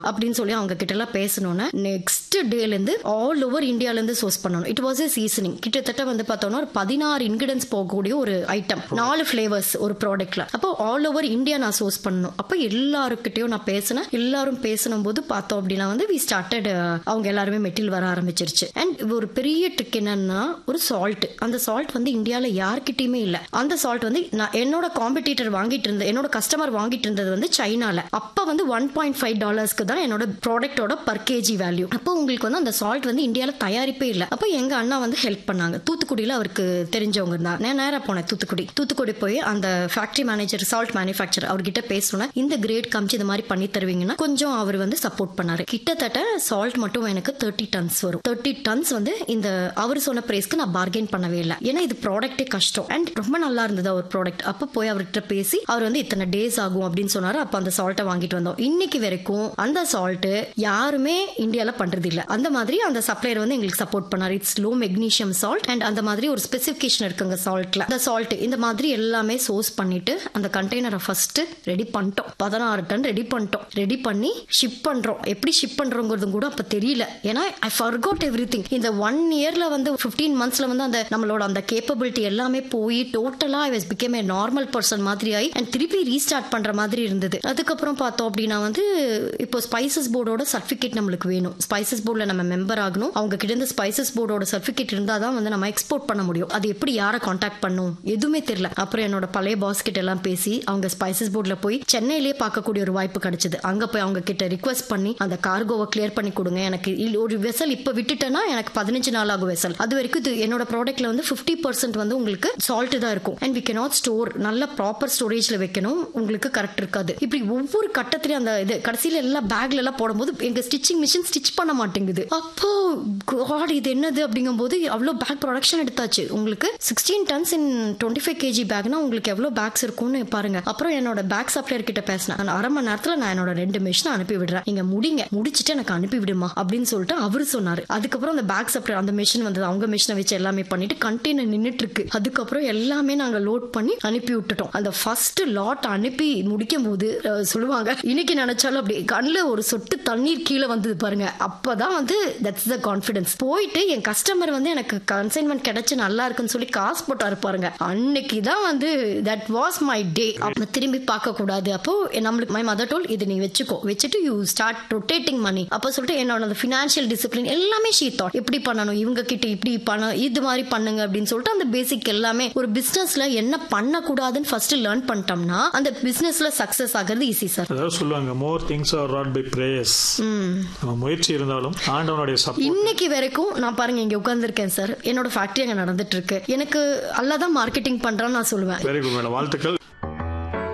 அப்படின்னு சொல்லி அவங்க கிட்ட எல்லாம் பேசணும்னா நெக்ஸ்ட் டேல இருந்து ஆல் ஓவர் இந்தியால இருந்து சோர்ஸ் பண்ணணும் இட் வாஸ் ஏ சீசனிங் கிட்டத்தட்ட வந்து பார்த்தோம்னா ஒரு பதினாறு இன்கிரிடியன்ஸ் போகக்கூடிய ஒரு ஐட்டம் நாலு ஃபிளேவர்ஸ் ஒரு ப்ராடக்ட்ல அப்போ ஆல் ஓவர் இந்தியா நான் சோர்ஸ் பண்ணணும் அப்போ எல்லாருக்கிட்டையும் நான் பேசினேன் எல்லாரும் பேசணும் போது பார்த்தோம் அப்படின்னா வந்து வி ஸ்டார்டட் அவங்க எல்லாருமே மெட்டீரியல் வர ஆரம்பிச்சிருச்சு அண்ட் ஒரு பெரிய ட்ரிக் என்னன்னா ஒரு சால்ட் அந்த சால்ட் வந்து இந்தியாவில் யார்கிட்டயுமே இல்லை அந்த சால்ட் வந்து நான் என்னோட காம்படிட்டர் வாங்கிட்டு இருந்த என்னோட கஸ்டமர் வாங்கிட்டு இருந்தது வந்து சைனால அப்ப வந்து ஒன் பாயிண்ட் ஃபைவ் டாலர்ஸ்க்கு தான் என்னோட ப்ராடக்டோட பர் கேஜி வேல்யூ அப்போ உங்களுக்கு வந்து அந்த சால்ட் வந்து இந்தியாவில் தயாரிப்பே இல்லை அப்போ எங்க அண்ணா வந்து ஹெல்ப் பண்ணாங்க தூத்துக்குடியில் அவருக்கு தெரிஞ்சவங்க இருந்தாங்க நான் நேராக போனேன் தூத்துக்குடி தூத்துக்குடி போய் அந்த ஃபேக்டரி மேனேஜர் சால்ட் மேனுஃபேக்சர் அவர்கிட்ட பேசணும் இந்த கிரேட் காமிச்சு இந்த மாதிரி பண்ணி தருவீங்கன்னா கொஞ்சம் அவர் வந்து சப்போர்ட் பண்ணாரு கிட்டத்தட்ட சால்ட் மட்டும் எனக்கு தேர்ட்டி டன்ஸ் வரும் தேர்ட்டி டன்ஸ் வந்து இந்த அவர் சொன்ன பிரைஸ்க்கு நான் பார்கெயின் பண்ணவே இல்லை ஏன்னா இது ப்ராடக்ட்டே கஷ்டம் அண்ட் ரொம்ப நல்லா இருந்தது அவர் ப்ராடக்ட் அப்போ போய் அவர்கிட்ட பேசி அவர் வந்து இத்தனை டேஸ் ஆகும் அப்படின்னு சொன்னாரு அப்போ அந்த சால்ட்டை வாங்கிட்டு வந்தோம் இன்னைக்கு வரைக்கும் அந்த சால்ட் யாருமே இந்தியால பண்றது இல்ல அந்த மாதிரி அந்த சப்ளையர் வந்து எங்களுக்கு சப்போர்ட் பண்ணாரு it's low magnesium salt and அந்த மாதிரி ஒரு ஸ்பெசிஃபிகேஷன் இருக்குங்க சால்ட்ல அந்த சால்ட் இந்த மாதிரி எல்லாமே சோர்ஸ் பண்ணிட்டு அந்த கண்டெய்னரை ஃபர்ஸ்ட் ரெடி பண்ணிட்டோம் பதினாறு டன் ரெடி பண்ணிட்டோம் ரெடி பண்ணி ஷிப் பண்றோம் எப்படி ஷிப் பண்றோங்கிறது கூட அப்ப தெரியல ஏன்னா ஐ ஃபர்காட் எவ்ரி திங் இந்த ஒன் இயர்ல வந்து ஃபிஃப்டீன் மந்த்ஸ்ல வந்து அந்த நம்மளோட அந்த கேப்பபிலிட்டி எல்லாமே போய் டோட்டலா I was become a normal person மாதிரி ஆகி அண்ட் திருப்பி ரீஸ்டார்ட் பண்ற மாதிரி இருந்தது அதுக்கப்புறம் பார்த்தோம் அப்படின்னா வந்து இப்போ ஸ்பைசஸ் போர்டோட சர்டிஃபிகேட் நம்மளுக்கு வேணும் ஸ்பைசஸ் போர்டில் நம்ம மெம்பர் ஆகணும் அவங்க கிட்ட இருந்து ஸ்பைசஸ் போர்டோட சர்டிஃபிகேட் இருந்தால் தான் வந்து நம்ம எக்ஸ்போர்ட் பண்ண முடியும் அது எப்படி யாரை காண்டாக்ட் பண்ணும் எதுவுமே தெரியல அப்புறம் என்னோட பழைய பாஸ் கிட்ட எல்லாம் பேசி அவங்க ஸ்பைசஸ் போர்டில் போய் சென்னையிலே பார்க்கக்கூடிய ஒரு வாய்ப்பு கிடைச்சது அங்க போய் அவங்க கிட்ட ரிக்வஸ்ட் பண்ணி அந்த கார்கோவை கிளியர் பண்ணி கொடுங்க எனக்கு இல்ல ஒரு வெசல் இப்போ விட்டுட்டேன்னா எனக்கு பதினஞ்சு நாள் ஆகும் வெசல் அது வரைக்கும் இது என்னோட ப்ராடக்ட்ல வந்து ஃபிஃப்டி பர்சன்ட் வந்து உங்களுக்கு சால்ட் தான் இருக்கும் அண்ட் வி கேனாட் ஸ்டோர் நல்ல ப்ராப்பர் ஸ்டோரேஜ்ல வைக்கணும் உங்களுக்கு கரெக்ட் இருக்காது இப்படி ஒவ்வொரு கட்டத்திலையும் அந்த இது கடைசியில எல்லாம் பேக்ல எல்லாம் போடும்போது எங்க ஸ்டிச்சிங் மிஷின் ஸ்டிச் பண்ண மாட்டேங்குது அப்போ காட் இது என்னது அப்படிங்கும்போது அவ்வளோ பேக் ப்ரொடக்ஷன் எடுத்தாச்சு உங்களுக்கு sixteen tons in twenty five KG பேக்னா உங்களுக்கு எவ்வளோ பேக்ஸ் இருக்கும்னு பாருங்க அப்புறம் என்னோட பேக் சப்ளையர் கிட்ட பேசினேன் நான் அரை மணி நேரத்தில் நான் என்னோட ரெண்டு மிஷினை அனுப்பி விடுறேன் நீங்க முடிங்க முடிச்சுட்டு எனக்கு அனுப்பி விடுமா அப்படின்னு சொல்லிட்டு அவரு சொன்னாரு அதுக்கப்புறம் அந்த பேக் சப்ளையர் அந்த மிஷின் வந்தது அவங்க மிஷினை வச்சு எல்லாமே பண்ணிட்டு கண்டெய்னர் நின்றுட்டு இருக்கு அதுக்கப்புறம் எல்லாமே நாங்க லோட் பண்ணி அனுப்பி விட்டுட்டோம் அந்த ஃபர்ஸ்ட் லாட் அனுப்பி முடிக்கும் போது அஹ், சொல்லுவாங்க இன்னைக்கு நினைச்சாலும் அப்படி கண்ணில் ஒரு சொட்டு தண்ணீர் கீழே வந்தது பாருங்க அப்பதான் வந்து தட்ஸ் த கான்ஃபிடன்ஸ் போயிட்டு என் கஸ்டமர் வந்து எனக்கு கன்சைன்மெண்ட் கிடைச்சு நல்லா இருக்குன்னு சொல்லி காசு போட்டாரு பாருங்க அன்னைக்கு தான் வந்து தட் வாஸ் மை டே அப்ப திரும்பி பார்க்க கூடாது அப்போ நம்மளுக்கு மை மதர் டோல் இது நீ வச்சுக்கோ வச்சுட்டு யூ ஸ்டார்ட் ரொட்டேட்டிங் மணி அப்போ சொல்லிட்டு என்னோட அந்த ஃபினான்ஷியல் டிசிப்ளின் எல்லாமே ஷீ தாட் எப்படி பண்ணணும் இவங்க கிட்ட இப்படி பண்ண இது மாதிரி பண்ணுங்க அப்படின்னு சொல்லிட்டு அந்த பேசிக் எல்லாமே ஒரு பிசினஸ்ல என்ன பண்ணக்கூடாதுன்னு ஃபர்ஸ்ட் லேர்ன் பண்ணிட்டோம்னா அந்த பிசினஸ்ல சக்சஸ் ஆகிறது ஈஸி சார் அதாவது சொல்லுவாங்க more things are wrought by prayers நம்ம முயற்சி இருந்தாலும் ஆண்டவனுடைய சப்போர்ட் இன்னைக்கு வரைக்கும் நான் பாருங்க இங்க உட்கார்ந்துருக்கேன் சார் என்னோட ஃபேக்டரி அங்க நடந்துட்டு இருக்கு எனக்கு அல்லதான் மார்க்கெட்டிங் பண்றேன்னு நான் சொல்லுவேன் வெரி குட் மேடம் வாழ்த்துக்கள்